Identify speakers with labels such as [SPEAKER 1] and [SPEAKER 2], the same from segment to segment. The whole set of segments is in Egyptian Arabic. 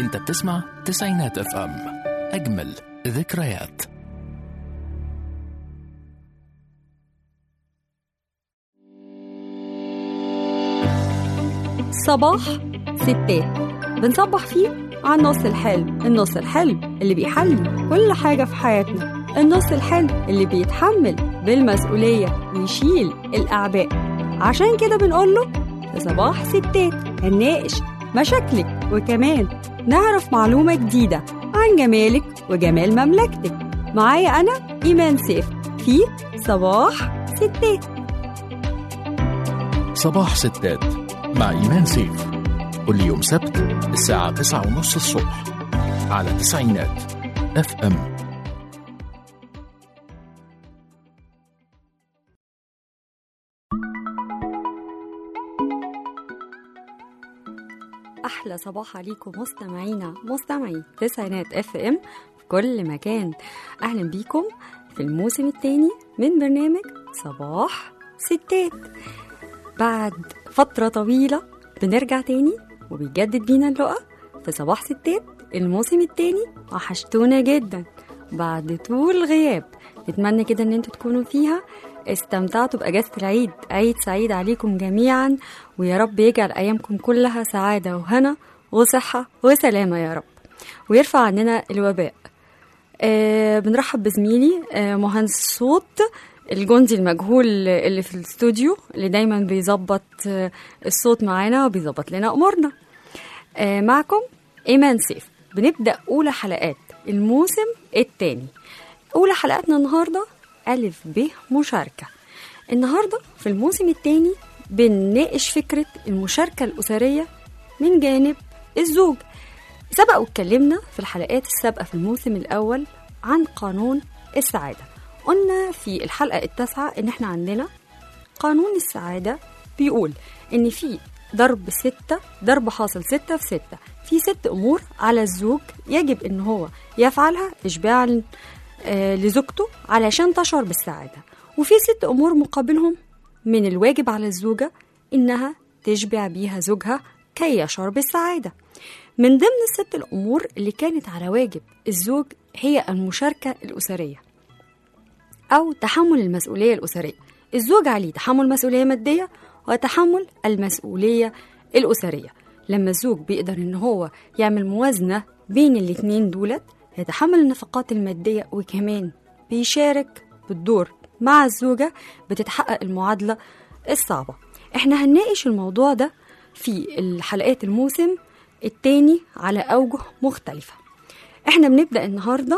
[SPEAKER 1] انت بتسمع تسعينات اف ام اجمل ذكريات
[SPEAKER 2] صباح ستات بنصبح فيه على النص الحلو النص الحلو اللي بيحلي كل حاجة في حياتنا النص الحلو اللي بيتحمل بالمسؤولية ويشيل الأعباء عشان كده بنقوله في صباح ستات هنناقش مشاكلك وكمان نعرف معلومة جديدة عن جمالك وجمال مملكتك معايا أنا إيمان سيف في صباح ستات
[SPEAKER 1] صباح ستات مع إيمان سيف كل يوم سبت الساعة تسعة ونص الصبح على تسعينات اف ام
[SPEAKER 2] احلى صباح عليكم مستمعينا مستمعي تسعينات اف ام في كل مكان اهلا بيكم في الموسم الثاني من برنامج صباح ستات بعد فترة طويلة بنرجع تاني وبيجدد بينا اللقا في صباح ستات الموسم التاني وحشتونا جدا بعد طول غياب نتمنى كده ان انتوا تكونوا فيها استمتعتوا بأجازة العيد عيد سعيد عليكم جميعا ويا رب يجعل أيامكم كلها سعادة وهنا وصحة وسلامة يا رب ويرفع عننا الوباء آه بنرحب بزميلي آه مهندس الصوت الجندي المجهول اللي في الاستوديو اللي دايما بيظبط آه الصوت معانا وبيظبط لنا أمورنا آه معكم إيمان سيف بنبدأ أولى حلقات الموسم الثاني أولى حلقاتنا النهاردة ألف ب مشاركة النهاردة في الموسم الثاني بنناقش فكرة المشاركة الأسرية من جانب الزوج سبق واتكلمنا في الحلقات السابقة في الموسم الأول عن قانون السعادة قلنا في الحلقة التاسعة إن إحنا عندنا قانون السعادة بيقول إن في ضرب ستة ضرب حاصل ستة في ستة في ست أمور على الزوج يجب إن هو يفعلها إشباعا آه لزوجته علشان تشعر بالسعادة وفي ست أمور مقابلهم من الواجب على الزوجة إنها تشبع بيها زوجها كي يشعر بالسعادة من ضمن الست الأمور اللي كانت على واجب الزوج هي المشاركة الأسرية أو تحمل المسؤولية الأسرية الزوج عليه تحمل مسؤولية مادية وتحمل المسؤولية الأسرية لما الزوج بيقدر إن هو يعمل موازنة بين الاتنين دولت يتحمل النفقات المادية وكمان بيشارك بالدور مع الزوجة بتتحقق المعادلة الصعبة احنا هنناقش الموضوع ده في الحلقات الموسم التاني على أوجه مختلفة احنا بنبدأ النهاردة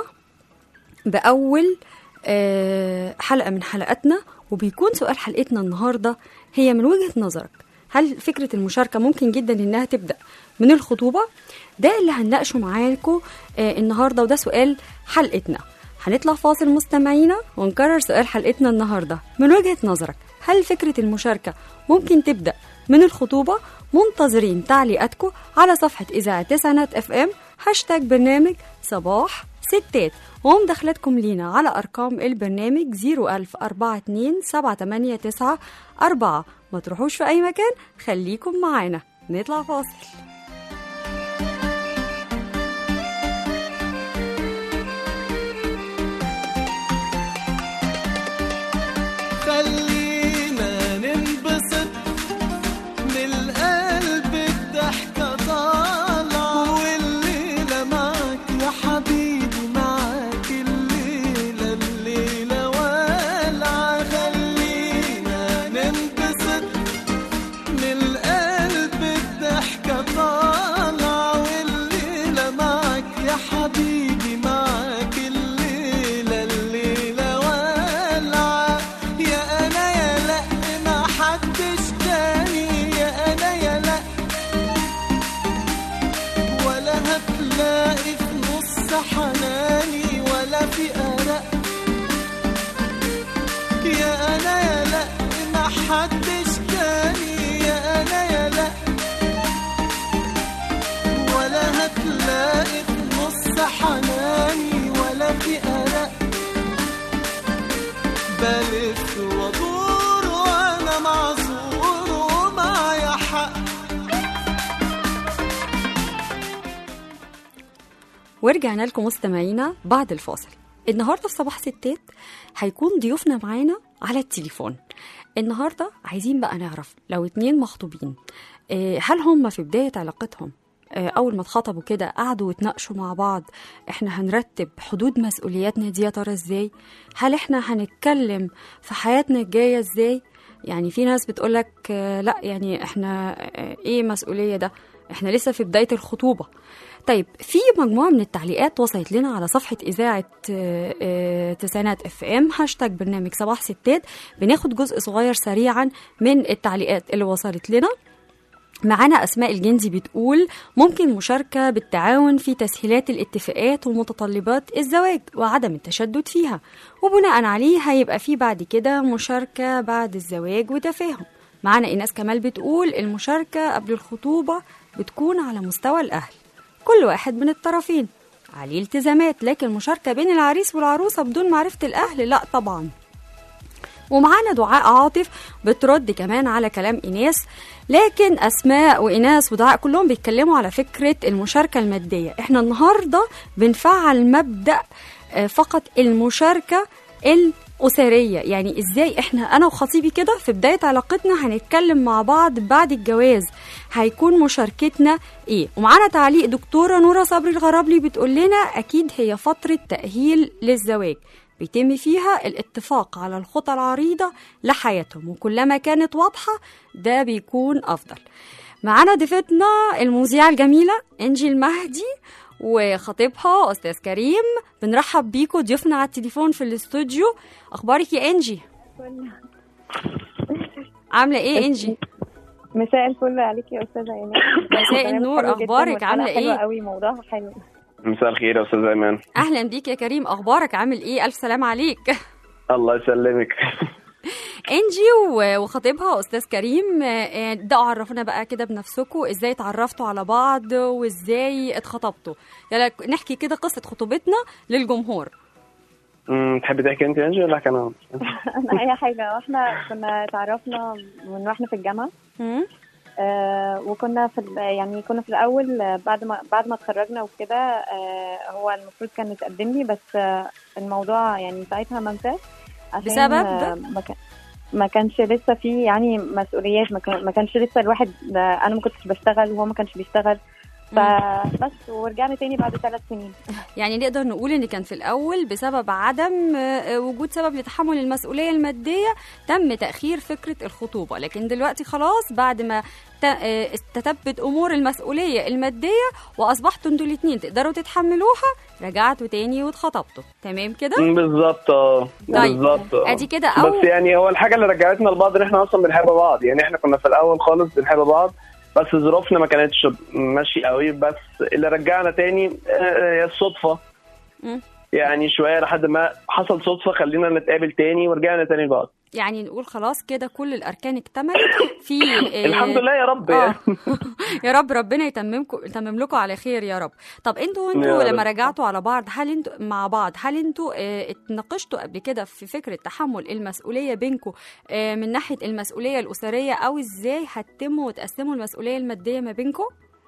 [SPEAKER 2] بأول آه، حلقة من حلقاتنا وبيكون سؤال حلقتنا النهاردة هي من وجهة نظرك هل فكرة المشاركة ممكن جدا إنها تبدأ من الخطوبة؟ ده اللي هنناقشه معاكم آه النهاردة وده سؤال حلقتنا هنطلع فاصل مستمعينا ونكرر سؤال حلقتنا النهاردة من وجهة نظرك هل فكرة المشاركة ممكن تبدأ من الخطوبة؟ منتظرين تعليقاتكم على صفحة إذاعة تسعينات اف ام هاشتاج برنامج صباح ستات ومداخلاتكم لينا على أرقام البرنامج 01042 789 4 ما تروحوش في أي مكان خليكم معانا نطلع فاصل
[SPEAKER 3] خلينا ننبسط من القلب الضحكة طالعة والليلة معك يا حبيبي معك الليلة الليلة والعة خلينا ننبسط من القلب الضحكة طالعة
[SPEAKER 2] ورجعنا لكم مستمعينا بعد الفاصل النهارده في صباح ستات هيكون ضيوفنا معانا على التليفون النهارده عايزين بقى نعرف لو اتنين مخطوبين آه، هل هم في بداية علاقتهم آه، أول ما اتخطبوا كده قعدوا واتناقشوا مع بعض احنا هنرتب حدود مسؤولياتنا دي يا ترى ازاي هل احنا هنتكلم في حياتنا الجاية ازاي يعني في ناس بتقولك آه، لا يعني احنا آه، ايه مسؤولية ده احنا لسه في بداية الخطوبة طيب في مجموعة من التعليقات وصلت لنا على صفحة إذاعة آه، آه، تسعينات اف ام هاشتاج برنامج صباح ستات بناخد جزء صغير سريعا من التعليقات اللي وصلت لنا معانا أسماء الجندي بتقول ممكن مشاركة بالتعاون في تسهيلات الاتفاقات ومتطلبات الزواج وعدم التشدد فيها وبناء عليه هيبقى في بعد كده مشاركة بعد الزواج وتفاهم معانا إيناس كمال بتقول المشاركة قبل الخطوبة بتكون على مستوى الأهل كل واحد من الطرفين عليه التزامات لكن المشاركة بين العريس والعروسة بدون معرفة الأهل لا طبعا ومعانا دعاء عاطف بترد كمان على كلام إيناس لكن أسماء وإيناس ودعاء كلهم بيتكلموا على فكرة المشاركة المادية احنا النهاردة بنفعل مبدأ آه، فقط المشاركة الأسرية يعني إزاي إحنا أنا وخطيبي كده في بداية علاقتنا هنتكلم مع بعض بعد الجواز هيكون مشاركتنا إيه ومعانا تعليق دكتورة نورة صبري الغرابلي بتقول لنا أكيد هي فترة تأهيل للزواج بيتم فيها الاتفاق على الخطى العريضة لحياتهم وكلما كانت واضحة ده بيكون أفضل معانا ضيفتنا المذيعة الجميلة إنجي المهدي وخطيبها أستاذ كريم بنرحب بيكم ضيوفنا على التليفون في الاستوديو أخبارك يا إنجي عاملة إيه إنجي
[SPEAKER 4] مساء الفل عليك يا استاذه ايمان
[SPEAKER 2] مساء
[SPEAKER 4] كلام
[SPEAKER 2] النور،
[SPEAKER 4] حلو جداً
[SPEAKER 2] أخبارك؟
[SPEAKER 4] والحلقة
[SPEAKER 2] عاملة
[SPEAKER 4] حلوه
[SPEAKER 2] إيه؟
[SPEAKER 4] قوي موضوعها حلو
[SPEAKER 5] مساء الخير يا استاذ ايمان
[SPEAKER 2] أهلا بيك يا كريم أخبارك عامل إيه ألف سلام عليك
[SPEAKER 5] الله يسلمك
[SPEAKER 2] انجي و- وخطيبها استاذ كريم آه، آه، ابداوا عرفونا بقى كده بنفسكم ازاي اتعرفتوا على بعض وازاي اتخطبتوا يلا نحكي كده قصه خطوبتنا للجمهور
[SPEAKER 5] أمم، تحبي تحكي انت يا انجي ولا احكي انا؟
[SPEAKER 4] انا اي حاجه واحنا كنا اتعرفنا من واحنا في الجامعه
[SPEAKER 2] مم؟
[SPEAKER 4] آه وكنا في ال- يعني كنا في الاول آه، بعد ما بعد ما اتخرجنا وكده آه هو المفروض كان يتقدم لي بس آه الموضوع يعني ساعتها ما انتهاش عشان
[SPEAKER 2] بسبب
[SPEAKER 4] آه
[SPEAKER 2] ده؟
[SPEAKER 4] ما كان ما كانش لسه في يعني مسؤوليات ما, كان ما كانش لسه الواحد آه، انا ما كنتش بشتغل وهو ما كانش بيشتغل فبس ورجعنا تاني بعد ثلاث سنين
[SPEAKER 2] يعني نقدر نقول ان كان في الاول بسبب عدم آه، وجود سبب لتحمل المسؤوليه الماديه تم تاخير فكره الخطوبه لكن دلوقتي خلاص بعد ما ت- آه، استتبت امور المسؤوليه الماديه واصبحتوا انتوا الاثنين تقدروا تتحملوها رجعتوا تاني واتخطبتوا تمام كده
[SPEAKER 5] أمم، بالظبط اه
[SPEAKER 2] طيب،
[SPEAKER 5] بالظبط آه.
[SPEAKER 2] ادي كده أو-
[SPEAKER 5] بس يعني هو الحاجه اللي رجعتنا لبعض ان احنا اصلا بنحب بعض يعني احنا كنا في الاول خالص بنحب بعض بس ظروفنا ما كانتش ماشيه قوي بس اللي رجعنا تاني آه، هي الصدفه
[SPEAKER 2] مم.
[SPEAKER 5] يعني شويه لحد ما حصل صدفه خلينا نتقابل تاني ورجعنا تاني لبعض
[SPEAKER 2] يعني نقول خلاص كده كل الاركان اكتملت في آه،
[SPEAKER 5] الحمد لله يا رب
[SPEAKER 2] اه
[SPEAKER 5] يعني.
[SPEAKER 2] يا رب ربنا يتممكم يتمم لكم على خير يا رب طب انتوا انتوا
[SPEAKER 5] يا
[SPEAKER 2] لما
[SPEAKER 5] رب.
[SPEAKER 2] رجعتوا على بعض هل انتوا مع بعض هل انتوا اه اتناقشتوا قبل كده في فكره تحمل المسؤوليه بينكم اه من ناحيه المسؤوليه الاسريه او ازاي هتتموا وتقسموا المسؤوليه الماديه ما بينكم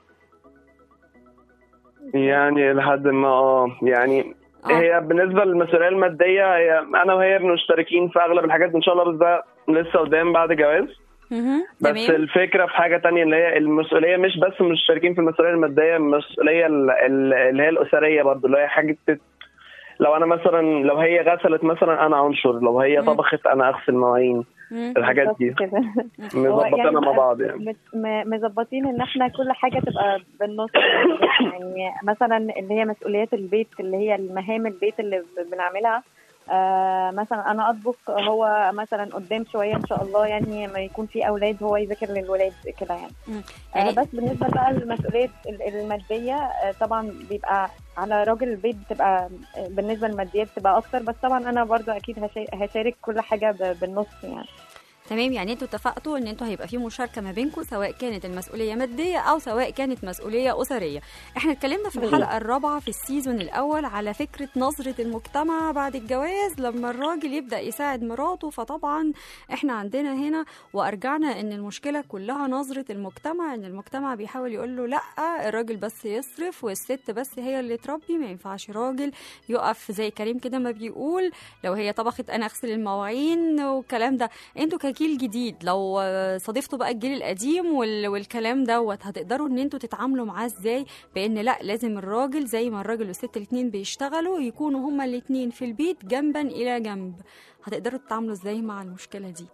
[SPEAKER 5] يعني لحد ما اه يعني
[SPEAKER 2] اه
[SPEAKER 5] هي بالنسبه للمسؤوليه الماديه هي انا وهي مشتركين في اغلب الحاجات ان شاء الله بس ده لسه قدام بعد جواز
[SPEAKER 2] مهم.
[SPEAKER 5] بس
[SPEAKER 2] تمام
[SPEAKER 5] الفكره في حاجه تانية اللي هي المسؤوليه مش بس مشتركين في المسؤوليه الماديه المسؤوليه ال- ال- اللي هي الاسريه برضو اللي هي حاجه تت- لو انا مثلا لو هي غسلت مثلا انا انشر لو هي
[SPEAKER 2] مم.
[SPEAKER 5] طبخت انا اغسل مواعين
[SPEAKER 2] مم.
[SPEAKER 5] الحاجات دي
[SPEAKER 4] بالظبط كده هو
[SPEAKER 5] مظبطينها مع
[SPEAKER 4] بقى
[SPEAKER 5] بعض يعني
[SPEAKER 4] مت- م- مظبطين ان احنا كل حاجه تبقى بالنص يعني مثلا اللي هي مسؤوليات البيت اللي هي المهام البيت اللي ب- بنعملها آه مثلا انا اطبخ هو مثلا قدام شويه ان شاء الله يعني ما يكون في اولاد هو يذاكر للولاد كده يعني
[SPEAKER 2] مم.
[SPEAKER 4] آه
[SPEAKER 2] يعني
[SPEAKER 4] بس بالنسبه بقى للمسؤوليات ال- الماديه آه طبعا بيبقى على راجل البيت بتبقى آه، بالنسبه للماديات بتبقى اكتر بس طبعا انا برضو اكيد هشا- هشارك كل حاجه ب- بالنص يعني
[SPEAKER 2] تمام يعني انتوا اتفقتوا ان انتوا هيبقى في مشاركه ما بينكم سواء كانت المسؤوليه ماديه او سواء كانت مسؤوليه اسريه احنا اتكلمنا في الحلقه الرابعه في السيزون الاول على فكره نظره المجتمع بعد الجواز لما الراجل يبدا يساعد مراته فطبعا احنا عندنا هنا وارجعنا ان المشكله كلها نظره المجتمع ان المجتمع بيحاول يقول له لا الراجل بس يصرف والست بس هي اللي تربي ما ينفعش راجل يقف زي كريم كده ما بيقول لو هي طبخت انا اغسل المواعين والكلام ده انتوا كجيل جديد لو آه، صادفتوا بقى الجيل القديم وال... والكلام دوت هتقدروا ان انتوا تتعاملوا معاه ازاي بان لا لازم الراجل زي ما الراجل والست الاتنين بيشتغلوا يكونوا هما الاتنين في البيت جنبا الى جنب هتقدروا تتعاملوا ازاي مع المشكله دي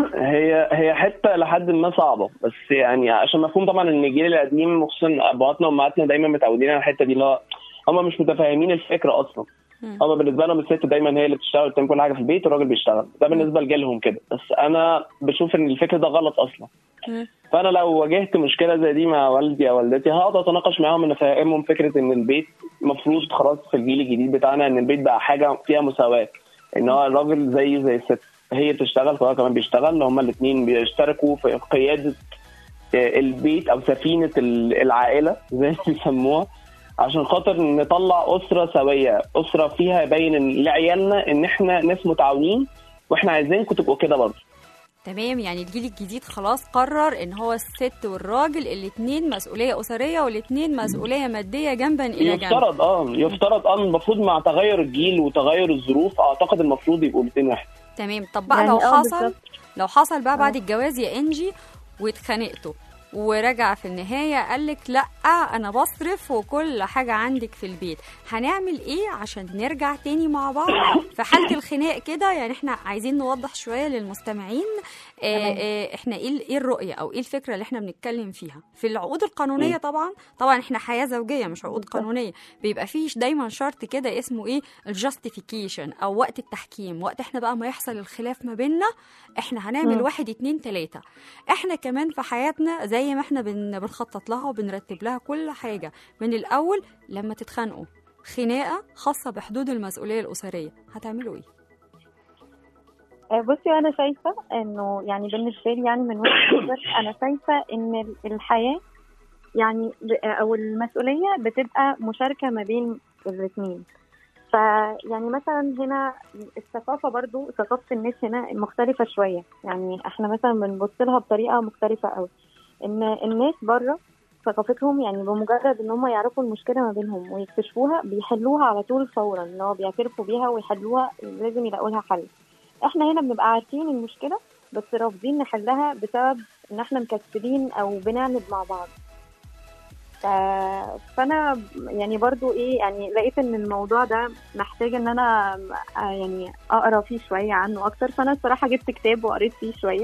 [SPEAKER 5] هي هي حته لحد ما صعبه بس يعني عشان مفهوم طبعا ان الجيل القديم وخصوصا ابهاتنا وامهاتنا دايما متعودين على الحته دي اللي هو هم مش متفاهمين الفكره اصلا
[SPEAKER 2] مم.
[SPEAKER 5] هم بالنسبه لهم الست دايما هي اللي بتشتغل وبتعمل كل حاجه في البيت والراجل بيشتغل ده بالنسبه لجيلهم كده بس انا بشوف ان الفكر ده غلط اصلا
[SPEAKER 2] مم.
[SPEAKER 5] فانا لو واجهت مشكله زي دي مع والدي او والدتي هقعد اتناقش معاهم ان افهمهم فكره ان البيت المفروض خلاص في الجيل الجديد بتاعنا ان البيت بقى حاجه فيها مساواه ان هو الراجل زيه زي الست هي بتشتغل فهو كمان بيشتغل هما الاثنين بيشتركوا في قياده آه، البيت او سفينه ال- العائله زي ما بيسموها عشان خاطر نطلع اسره سويه اسره فيها يبين إن- لعيالنا ان احنا ناس متعاونين واحنا عايزينكم تبقوا كده برضه
[SPEAKER 2] تمام يعني الجيل الجديد خلاص قرر ان هو الست والراجل الاتنين مسؤوليه اسريه والاتنين مسؤوليه ماديه جنبا الى جنب
[SPEAKER 5] يفترض اه يفترض اه المفروض مع تغير الجيل وتغير الظروف اعتقد المفروض يبقوا الاثنين واحد
[SPEAKER 2] تمام طب بقى
[SPEAKER 4] يعني
[SPEAKER 2] لو
[SPEAKER 4] اه
[SPEAKER 2] حصل
[SPEAKER 4] بالظبط.
[SPEAKER 2] لو حصل بقى بعد الجواز يا انجي واتخانقتوا ورجع في النهاية قالك لأ أنا بصرف وكل حاجة عندك في البيت هنعمل إيه عشان نرجع تاني مع بعض في حالة الخناق كده يعني إحنا عايزين نوضح شوية للمستمعين آه
[SPEAKER 4] تمام.
[SPEAKER 2] آه إحنا إيه ال- إيه الرؤية أو إيه الفكرة اللي إحنا بنتكلم فيها في العقود القانونية طبعا طبعا إحنا حياة زوجية مش عقود قانونية بيبقى فيه دايما شرط كده اسمه إيه الجاستيفيكيشن أو وقت التحكيم وقت إحنا بقى ما يحصل الخلاف ما بيننا إحنا هنعمل
[SPEAKER 4] مم.
[SPEAKER 2] واحد اتنين تلاتة احنا كمان في حياتنا زي ما احنا بن بنخطط لها وبنرتب لها كل حاجة من الأول لما تتخانقوا خناقة خاصة بحدود المسؤولية الأسرية هتعملوا ايه؟
[SPEAKER 4] آه، بصي انا شايفه انه يعني بالنسبه لي يعني من وجهه نظري انا شايفه ان ال- الحياه يعني ب- او المسؤوليه بتبقى مشاركه ما بين الاثنين فيعني مثلا هنا الثقافه برضو ثقافه الناس هنا مختلفه شويه يعني احنا مثلا بنبص لها بطريقه مختلفه قوي ان الناس بره ثقافتهم يعني بمجرد ان هم يعرفوا المشكله ما بينهم ويكتشفوها بيحلوها على طول فورا ان هو بيعترفوا بيها ويحلوها لازم يلاقوا لها حل احنا هنا بنبقى عارفين المشكله بس رافضين نحلها بسبب ان احنا مكسلين او بنعند مع بعض ف... فانا يعني برضو ايه يعني لقيت ان الموضوع ده محتاج ان انا آه، يعني اقرا فيه شويه عنه اكتر فانا الصراحه جبت كتاب وقريت فيه شويه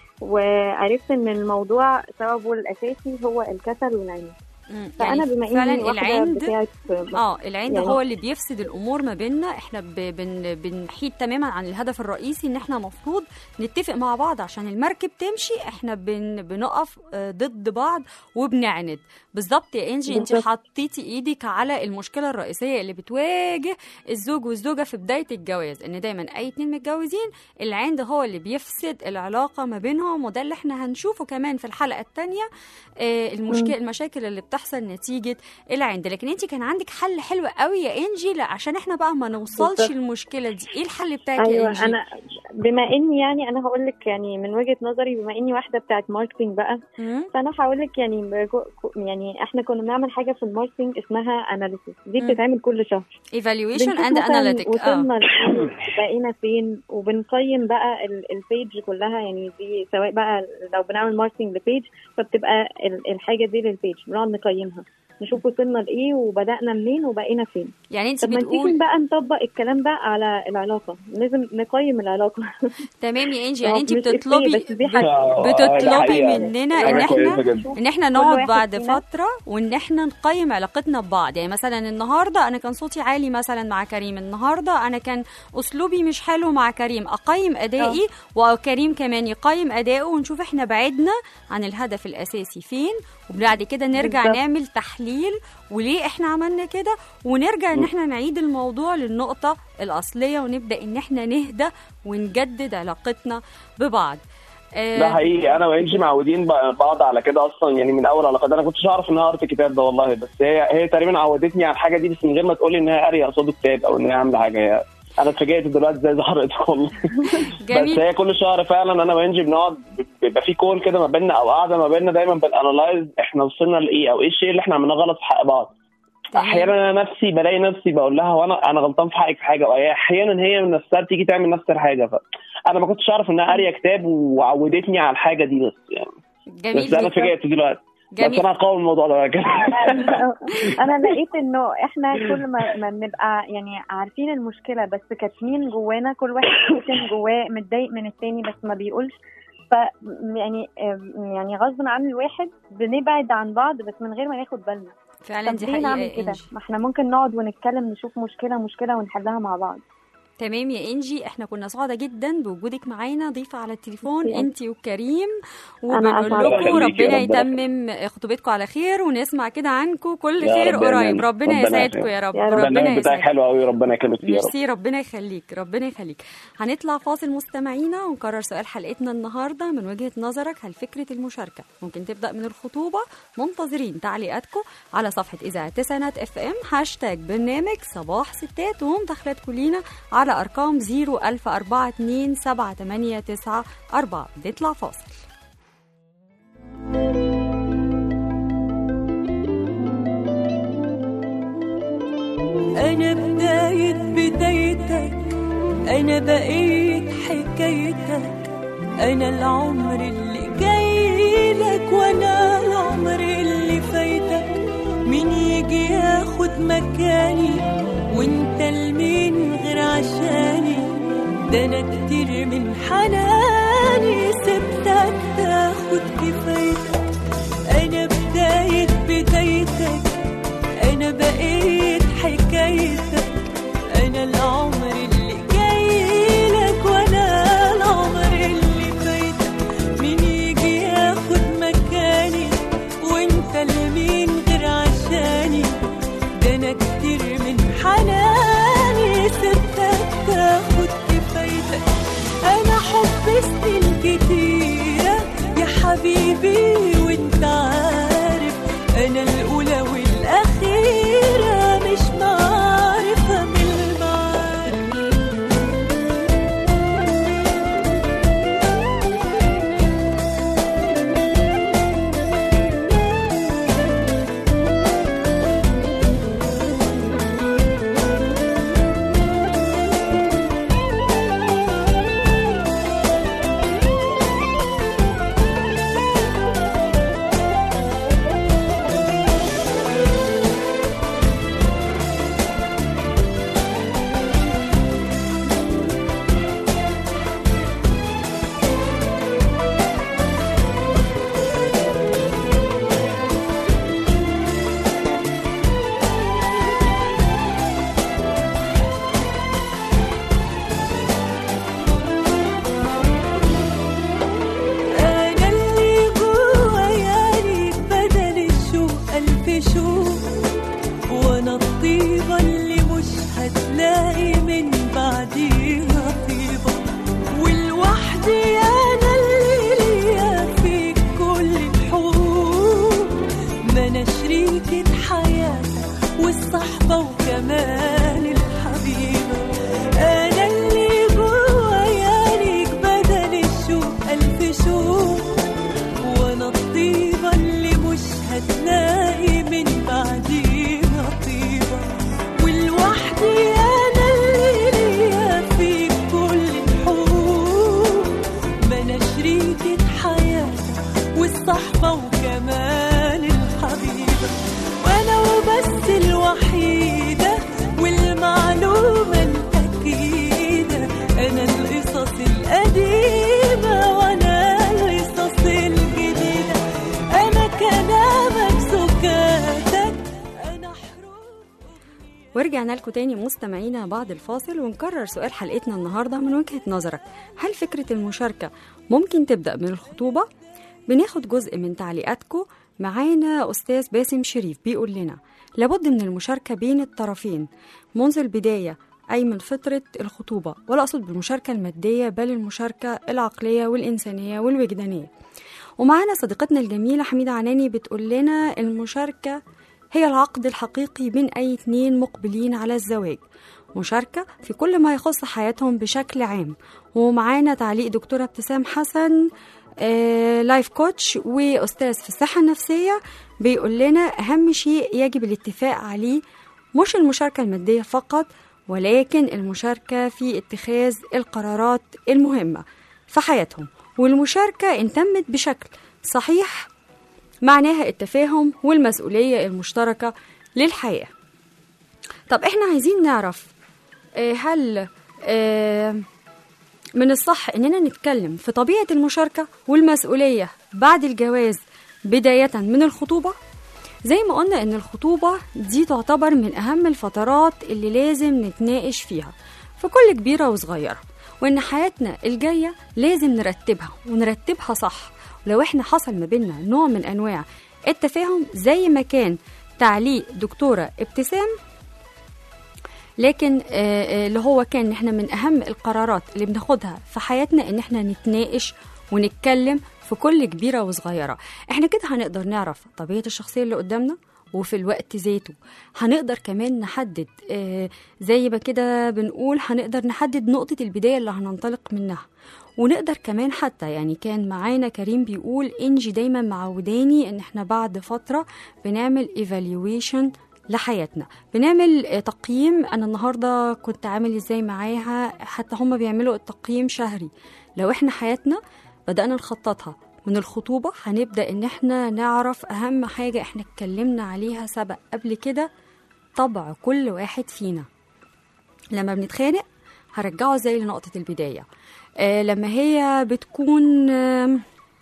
[SPEAKER 4] وعرفت ان الموضوع سببه الاساسي هو الكسل والعند
[SPEAKER 2] مم،
[SPEAKER 4] فانا بما اني
[SPEAKER 2] فعلا
[SPEAKER 4] واحده
[SPEAKER 2] العند
[SPEAKER 4] بتاعت
[SPEAKER 2] اه العند
[SPEAKER 4] يعني-
[SPEAKER 2] هو اللي بيفسد الامور ما بيننا احنا ب- بن بنحيد تماما عن الهدف الرئيسي ان احنا مفروض نتفق مع بعض عشان المركب تمشي احنا بن بنقف آه، ضد بعض وبنعند بالظبط يا انجي انت
[SPEAKER 4] بالظبط.
[SPEAKER 2] حطيتي ايدك على المشكله الرئيسيه اللي بتواجه الزوج والزوجه في بدايه الجواز ان دايما اي اتنين متجوزين العند هو اللي بيفسد العلاقه ما بينهم وده اللي احنا هنشوفه كمان في الحلقه الثانيه المشكله المشاكل اللي بتحصل نتيجه العند لكن انت كان عندك حل حلو قوي يا انجي لا عشان احنا بقى ما نوصلش
[SPEAKER 4] بالظبط.
[SPEAKER 2] للمشكله دي ايه الحل بتاعك يا
[SPEAKER 4] ايوه
[SPEAKER 2] انجي
[SPEAKER 4] انا بما اني يعني انا هقول لك يعني من وجهه نظري بما اني واحده بتاعت ماركتنج بقى
[SPEAKER 2] مم؟
[SPEAKER 4] فانا هقول لك يعني بجو- يعني احنا كنا بنعمل حاجه في الماركتنج اسمها اناليسيس دي
[SPEAKER 2] مم.
[SPEAKER 4] بتتعمل كل شهر
[SPEAKER 2] evaluation
[SPEAKER 4] بنشوف
[SPEAKER 2] and
[SPEAKER 4] مثلاً
[SPEAKER 2] analytic اه
[SPEAKER 4] وصلنا لإيه، بقينا فين وبنقيم بقى ال- البيج كلها يعني دي سواء بقى لو بنعمل ماركتنج لبيج فبتبقى ال- الحاجه دي للبيج بنقعد نقيمها نشوف وصلنا لايه وبدانا منين وبقينا فين
[SPEAKER 2] يعني انت
[SPEAKER 4] طب ما تيجي
[SPEAKER 2] بتقول
[SPEAKER 4] بقى نطبق الكلام ده على العلاقه لازم نقيم العلاقه
[SPEAKER 2] تمام يا انجي
[SPEAKER 4] هو
[SPEAKER 2] يعني انت
[SPEAKER 4] مش إفيه،
[SPEAKER 2] بتطلبي
[SPEAKER 4] بس دي حاجة.
[SPEAKER 5] آه،
[SPEAKER 2] بتطلبي
[SPEAKER 5] الحقيقة
[SPEAKER 2] مننا
[SPEAKER 5] حاجة
[SPEAKER 2] ان
[SPEAKER 5] كويسة
[SPEAKER 2] احنا
[SPEAKER 5] جدا.
[SPEAKER 2] ان احنا
[SPEAKER 4] كل
[SPEAKER 2] نقعد
[SPEAKER 4] واحد
[SPEAKER 2] بعد
[SPEAKER 4] فينا.
[SPEAKER 2] فتره وان احنا نقيم علاقتنا ببعض يعني مثلا النهارده انا كان صوتي عالي مثلا مع كريم النهارده انا كان اسلوبي مش حلو مع كريم اقيم ادائي وكريم كمان يقيم اداؤه ونشوف احنا بعدنا عن الهدف الاساسي فين وبعد كده نرجع
[SPEAKER 4] بالظبط.
[SPEAKER 2] نعمل تحليل وليه احنا عملنا كده ونرجع ان احنا نعيد الموضوع للنقطه الاصليه ونبدا ان احنا نهدى ونجدد علاقتنا ببعض آه،
[SPEAKER 5] ده حقيقي انا وانجي معودين ب- بعض على كده اصلا يعني من اول علاقات انا كنتش اعرف انها قرت الكتاب ده والله بس هي هي تقريبا عودتني على الحاجه دي بس من غير ما تقولي انها قاريه قصاد كتاب او ان هي عامله حاجه هي انا اتفاجئت دلوقتي ازاي ظهرت والله بس
[SPEAKER 2] جميل
[SPEAKER 5] هي كل شهر فعلا انا وانجي بنقعد بيبقى في كول كده ما بيننا او قاعده ما بيننا دايما بنانلايز احنا وصلنا لايه او ايه الشيء اللي احنا عملناه غلط في حق بعض
[SPEAKER 2] تمام.
[SPEAKER 5] احيانا انا نفسي بلاقي نفسي بقول لها وانا انا غلطان في حقك في حاجه واحيانا هي من نفسها بتيجي تعمل نفس الحاجه فانا ما كنتش اعرف انها قاريه كتاب وعودتني على الحاجه دي بس يعني
[SPEAKER 2] جميل
[SPEAKER 5] بس انا
[SPEAKER 2] جدا.
[SPEAKER 5] اتفاجئت دلوقتي بس
[SPEAKER 2] جميل
[SPEAKER 5] انا هقاوم الموضوع ده بعد كده
[SPEAKER 4] انا لقيت انه احنا كل ما ما بنبقى يعني عارفين المشكله بس كاتمين جوانا كل واحد كاتم جواه متضايق من التاني بس ما بيقولش ف يعني يعني غصب عن الواحد بنبعد عن بعض بس من غير ما ناخد بالنا
[SPEAKER 2] فعلا
[SPEAKER 4] طب
[SPEAKER 2] دي
[SPEAKER 4] ليه
[SPEAKER 2] حقيقه
[SPEAKER 4] نعمل
[SPEAKER 2] يا
[SPEAKER 4] كده
[SPEAKER 2] انجي
[SPEAKER 4] ما احنا ممكن نقعد ونتكلم نشوف مشكله مشكله ونحلها مع بعض
[SPEAKER 2] تمام يا انجي احنا كنا سعداء جدا بوجودك معانا ضيفه على التليفون
[SPEAKER 4] ميرسي.
[SPEAKER 2] انت وكريم
[SPEAKER 4] أنا
[SPEAKER 2] وبنقول
[SPEAKER 4] أسعد.
[SPEAKER 2] لكم
[SPEAKER 5] ربنا يخليكي،
[SPEAKER 2] ربنا
[SPEAKER 5] ربنا
[SPEAKER 2] يتمم خطوبتكم على خير ونسمع كده عنكم كل
[SPEAKER 5] يا
[SPEAKER 2] خير
[SPEAKER 5] رب يا
[SPEAKER 2] قريب
[SPEAKER 5] مان.
[SPEAKER 2] ربنا
[SPEAKER 5] ربنا
[SPEAKER 2] يسعدكم
[SPEAKER 5] يخليك.
[SPEAKER 2] يا رب
[SPEAKER 4] يا رب.
[SPEAKER 2] ربنا
[SPEAKER 5] البرنامج بتاعك
[SPEAKER 2] يسعدك
[SPEAKER 5] حلو قوي ربنا يكرمك فيه يا رب
[SPEAKER 2] ميرسي ربنا يخليك ربنا يخليك هنطلع فاصل مستمعينا ونكرر سؤال حلقتنا النهارده من وجهه نظرك هل فكره المشاركه ممكن تبدا من الخطوبه منتظرين تعليقاتكم على صفحه اذاعه تسعينات اف ام هاشتاج برنامج صباح ستات ومداخلاتكم لينا على ارقام 01042 نطلع فاصل
[SPEAKER 6] أنا بداية بدايتك أنا بقيت حكايتك أنا العمر اللي جاي لك وأنا العمر اللي فايتك مين يجي ياخد مكاني وانت لمين غير عشاني ده أنا كتير من حناني سبتك تاخد كفايتك أنا بداية بدايتك أنا بقيت حكايتك أنا العمر اللي جاي لك وأنا العمر اللي فايتك مين يجي ياخد مكاني وأنت لمين غير عشاني ده أنا كتير من حناني سبتك تاخد كفايتك أنا حب سنين كتيرة يا حبيبي وأنت عارف أنا الأولى والأخيرة مش معرفة من المعارف أنا اللي جوايا ليك بدل الشوق ألف شوق وأنا الطيبة اللي مش هتلاقي من بعديها طيبة والوحدي أنا اللي ليا فيك كل الحقوق ما أنا شريكة حياتك والصحبة وكمان الحبيبة أنا اللي جوايا ليك بدل الشوق ألف شوق وانا الطيبة اللي مش هتلاقي من بعديها طيبة والوحدي انا اللي ليا في كل الحقوق ما انا شريكة حياتك والصحبة وكمان الحبيبة وانا وبس الوحيدة والمعلومة الأكيدة أنا القصص القديمة وأنا القصص الجديدة أنا كلامك سكاتك أنا حروف
[SPEAKER 2] ورجعنا لكم تاني مستمعينا بعد الفاصل ونكرر سؤال حلقتنا النهارده من وجهة نظرك هل فكرة المشاركة ممكن تبدأ من الخطوبة؟ بناخد جزء من تعليقاتكم معانا أستاذ باسم شريف بيقول لنا لابد من المشاركة بين الطرفين منذ البداية أي من فترة الخطوبة ولا أقصد بالمشاركة المادية بل المشاركة العقلية والإنسانية والوجدانية ومعانا صديقتنا الجميلة حميدة عناني بتقول لنا المشاركة هي العقد الحقيقي بين أي اتنين مقبلين على الزواج مشاركة في كل ما يخص حياتهم بشكل عام ومعانا تعليق دكتورة ابتسام حسن آه، لايف كوتش وأستاذ في الصحة النفسية بيقول لنا أهم شيء يجب الاتفاق عليه مش المشاركة المادية فقط ولكن المشاركة في اتخاذ القرارات المهمة في حياتهم والمشاركة إن تمت بشكل صحيح معناها التفاهم والمسؤولية المشتركة للحياة طب احنا عايزين نعرف آه، هل آه، من الصح اننا نتكلم في طبيعة المشاركة والمسؤولية بعد الجواز بداية من الخطوبة زي ما قلنا ان الخطوبة دي تعتبر من اهم الفترات اللي لازم نتناقش فيها في كل كبيرة وصغيرة وان حياتنا الجاية لازم نرتبها ونرتبها صح ولو احنا حصل ما بيننا نوع من انواع التفاهم زي ما كان تعليق دكتورة ابتسام لكن آه، آه، اللي هو كان إن احنا من اهم القرارات اللي بناخدها في حياتنا ان احنا نتناقش ونتكلم في كل كبيره وصغيره احنا كده هنقدر نعرف طبيعه الشخصيه اللي قدامنا وفي الوقت ذاته هنقدر كمان نحدد آه، زي ما كده بنقول هنقدر نحدد نقطة البداية اللي هننطلق منها ونقدر كمان حتى يعني كان معانا كريم بيقول انجي دايما معوداني ان احنا بعد فترة بنعمل evaluation لحياتنا بنعمل آه، تقييم انا النهارده كنت عامل ازاي معاها حتى هم بيعملوا التقييم شهري لو احنا حياتنا بدأنا نخططها من الخطوبة هنبدأ إن إحنا نعرف أهم حاجة إحنا اتكلمنا عليها سبق قبل كده طبع كل واحد فينا لما بنتخانق هرجعه زي لنقطة البداية آه لما هي بتكون آه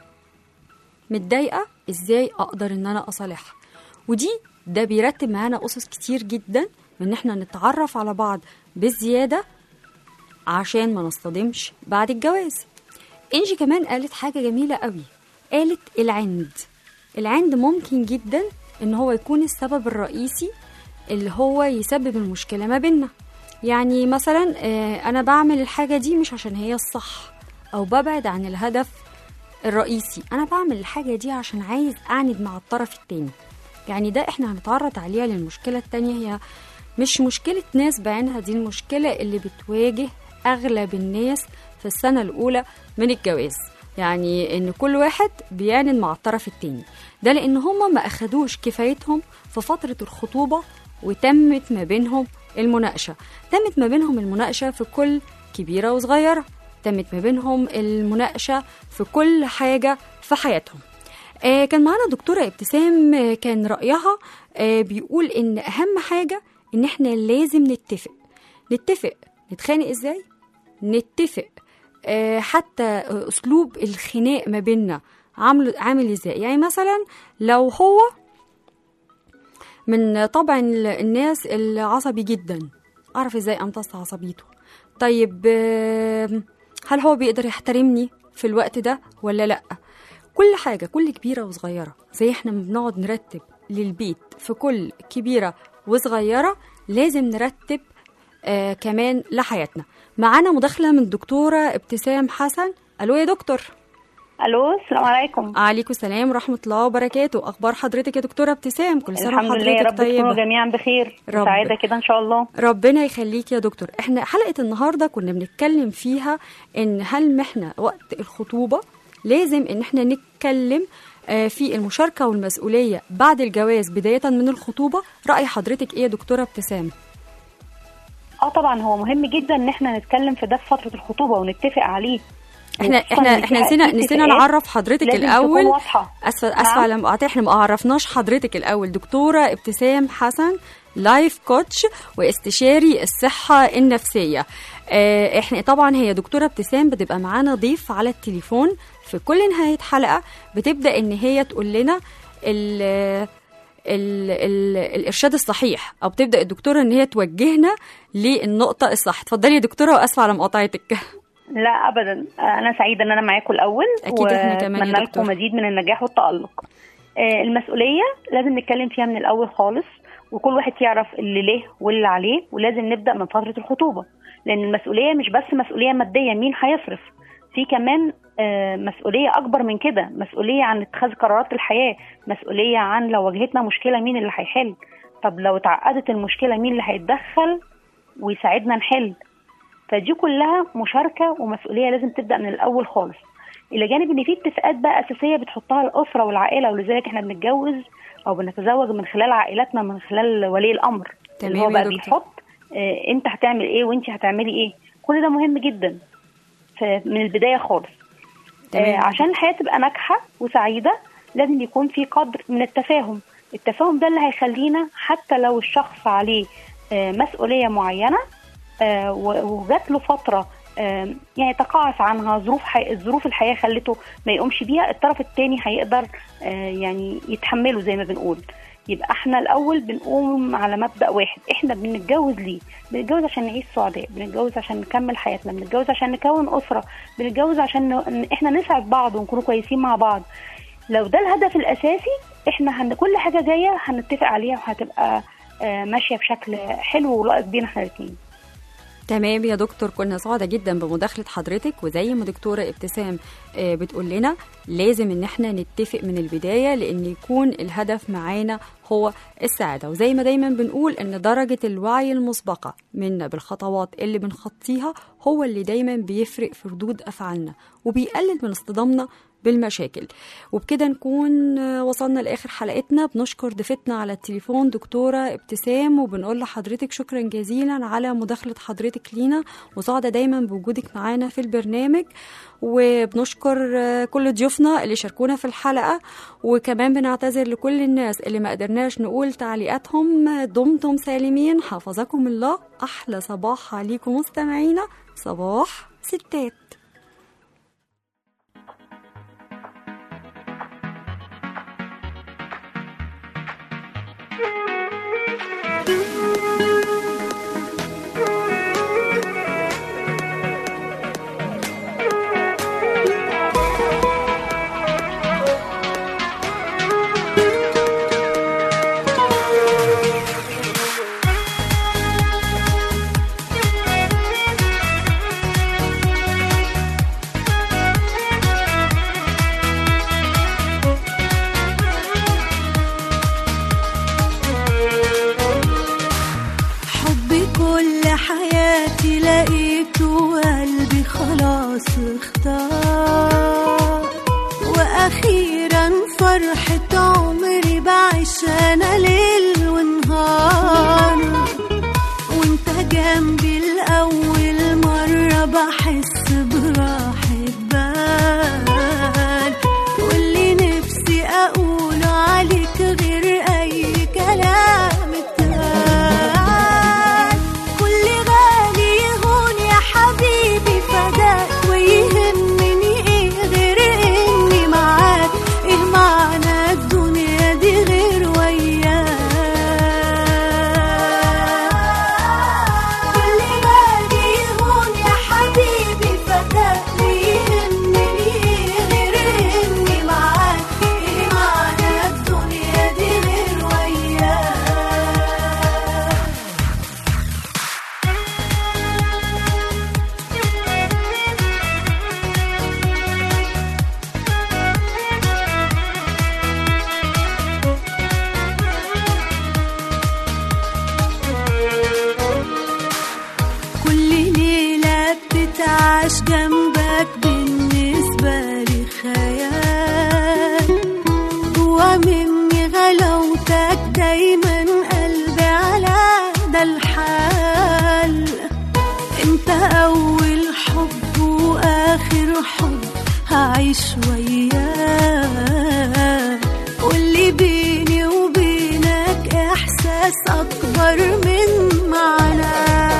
[SPEAKER 2] متضايقة إزاي أقدر إن أنا أصالحها ودي ده بيرتب معانا أسس كتير جدا من إن إحنا نتعرف على بعض بالزيادة عشان ما نصطدمش بعد الجواز انجي كمان قالت حاجة جميلة قوي قالت العند العند ممكن جدا ان هو يكون السبب الرئيسي اللي هو يسبب المشكلة ما بيننا يعني مثلا آه، انا بعمل الحاجة دي مش عشان هي الصح او ببعد عن الهدف الرئيسي انا بعمل الحاجة دي عشان عايز اعند مع الطرف التاني يعني ده احنا هنتعرض عليها للمشكلة التانية هي مش مشكلة ناس بعينها دي المشكلة اللي بتواجه أغلب الناس في السنة الأولى من الجواز يعني إن كل واحد بيعند مع الطرف التاني ده لأن هما ما أخدوش كفايتهم في فترة الخطوبة وتمت ما بينهم المناقشة تمت ما بينهم المناقشة في كل كبيرة وصغيرة تمت ما بينهم المناقشة في كل حاجة في حياتهم آه كان معانا دكتورة ابتسام آه كان رأيها آه بيقول إن أهم حاجة إن إحنا لازم نتفق نتفق نتخانق إزاي؟ نتفق آه حتى آه، أسلوب الخناق ما بيننا عامل عامل إزاي؟ يعني مثلا لو هو من طبع ال- الناس العصبي جدا أعرف إزاي أمتص عصبيته طيب آه، هل هو بيقدر يحترمني في الوقت ده ولا لأ؟ كل حاجة كل كبيرة وصغيرة زي احنا ما بنقعد نرتب للبيت في كل كبيرة وصغيرة لازم نرتب آه كمان لحياتنا معانا مداخلة من الدكتورة ابتسام حسن ألو يا دكتور
[SPEAKER 7] الو السلام عليكم
[SPEAKER 2] عليكم السلام ورحمة الله وبركاته أخبار حضرتك يا دكتورة ابتسام كل سنة
[SPEAKER 7] الحمد لله يا
[SPEAKER 2] وحضرتك
[SPEAKER 7] رب تكونوا
[SPEAKER 2] طيبة
[SPEAKER 7] جميعا بخير
[SPEAKER 2] رب.
[SPEAKER 7] سعاده كده ان شاء الله
[SPEAKER 2] ربنا يخليك يا دكتور احنا حلقة النهاردة كنا بنتكلم فيها ان هل احنا وقت الخطوبة لازم ان احنا نتكلم آه، في المشاركة والمسؤولية بعد الجواز بداية من الخطوبة رأي حضرتك ايه يا دكتورة ابتسام
[SPEAKER 7] اه طبعا هو مهم جدا ان احنا نتكلم في ده في فتره الخطوبه ونتفق عليه
[SPEAKER 2] احنا
[SPEAKER 7] وخصوصاً
[SPEAKER 2] احنا
[SPEAKER 7] إن
[SPEAKER 2] احنا
[SPEAKER 7] في
[SPEAKER 2] نسينا
[SPEAKER 7] في
[SPEAKER 2] نسينا
[SPEAKER 7] اتفاقات
[SPEAKER 2] نعرف حضرتك
[SPEAKER 7] لازم تكون
[SPEAKER 2] الاول
[SPEAKER 7] واضحه
[SPEAKER 2] اسفه اسفه
[SPEAKER 7] نعم.
[SPEAKER 2] على المقاطعه احنا ما عرفناش حضرتك الاول دكتوره ابتسام حسن لايف كوتش واستشاري الصحه النفسيه اه احنا طبعا هي دكتوره ابتسام بتبقى معانا ضيف على التليفون في كل نهايه حلقه بتبدا ان هي تقول لنا ال ال ال الارشاد الصحيح او بتبدا الدكتوره ان هي توجهنا للنقطه الصح اتفضلي يا دكتوره واسفه على مقاطعتك
[SPEAKER 7] لا ابدا انا سعيده ان انا معاكم الاول
[SPEAKER 2] أكيد إحنا كمان يا
[SPEAKER 7] واتمنى
[SPEAKER 2] دكتور.
[SPEAKER 7] لكم مزيد من النجاح والتالق آه، المسؤوليه لازم نتكلم فيها من الاول خالص وكل واحد يعرف اللي ليه واللي عليه ولازم نبدا من فتره الخطوبه لان المسؤوليه مش بس مسؤوليه ماديه مين هيصرف في كمان آه، مسؤوليه اكبر من كده مسؤوليه عن اتخاذ قرارات الحياه مسؤوليه عن لو واجهتنا مشكله مين اللي هيحل طب لو اتعقدت المشكله مين اللي هيتدخل ويساعدنا نحل فدي كلها مشاركه ومسؤوليه لازم تبدا من الاول خالص الى جانب ان في اتفاقات بقى اساسيه بتحطها الاسره والعائله ولذلك احنا بنتجوز او بنتزوج من خلال عائلاتنا من خلال ولي الامر
[SPEAKER 2] تمام
[SPEAKER 7] اللي هو
[SPEAKER 2] يا
[SPEAKER 7] بقى
[SPEAKER 2] دكتور.
[SPEAKER 7] بيحط آه انت هتعمل ايه وانت هتعملي ايه كل ده مهم جدا ف- من البدايه خالص
[SPEAKER 2] تمام.
[SPEAKER 7] آه عشان الحياه تبقى ناجحه وسعيده لازم يكون في قدر من التفاهم التفاهم ده اللي هيخلينا حتى لو الشخص عليه آه مسؤوليه معينه آه، و- وجات له فتره آه، يعني تقاعس عنها ظروف حي... ظروف الحياه خلته ما يقومش بيها الطرف الثاني هيقدر آه، يعني يتحمله زي ما بنقول يبقى احنا الاول بنقوم على مبدا واحد احنا بنتجوز ليه بنتجوز عشان نعيش سعداء بنتجوز عشان نكمل حياتنا بنتجوز عشان نكون اسره بنتجوز عشان ن... إن احنا نسعد بعض ونكون كويسين مع بعض لو ده الهدف الاساسي احنا هن... كل حاجه جايه هنتفق عليها وهتبقى آه، ماشيه بشكل حلو ولائق بينا احنا الاثنين
[SPEAKER 2] تمام يا دكتور كنا سعداء جدا بمداخلة حضرتك وزي ما دكتورة ابتسام آه، بتقول لنا لازم ان احنا نتفق من البداية لان يكون الهدف معانا هو السعادة وزي ما دايما بنقول ان درجة الوعي المسبقة منا بالخطوات اللي بنخطيها هو اللي دايما بيفرق في ردود افعالنا وبيقلل من اصطدامنا بالمشاكل وبكده نكون آه، وصلنا لاخر حلقتنا بنشكر ضيفتنا على التليفون دكتوره ابتسام وبنقول لحضرتك شكرا جزيلا على مداخله حضرتك لينا وسعدة دايما بوجودك معانا في البرنامج وبنشكر آه، كل ضيوفنا اللي شاركونا في الحلقه وكمان بنعتذر لكل الناس اللي ما قدرناش نقول تعليقاتهم دمتم سالمين حفظكم الله احلى صباح عليكم مستمعينا صباح ستات
[SPEAKER 6] حبي كل حياتي لقيته وقلبي خلاص اختار واخيرا فرحة عمري بعيش انا ليل ونهار وانت جنبي الاول مرة بحس براحة بال واللي نفسي اقوله عليك غير اي كلام اتقال كل غالي يهون يا حبيبي فداك ويهمني ايه غير اني معاك ايه معنى الدنيا دي غير وياك كل غالي يهون يا حبيبي فداك ويهمني ايه غير اني معاك ايه معنى الدنيا دي غير وياك كل ليلة بتتعاش جنبك بالنسبة لي خيال جوا مني غلاوتك دايما قلبي على ده الحال انت اول حب واخر حب هعيش وياك واللي بيني وبينك احساس اكبر من معناه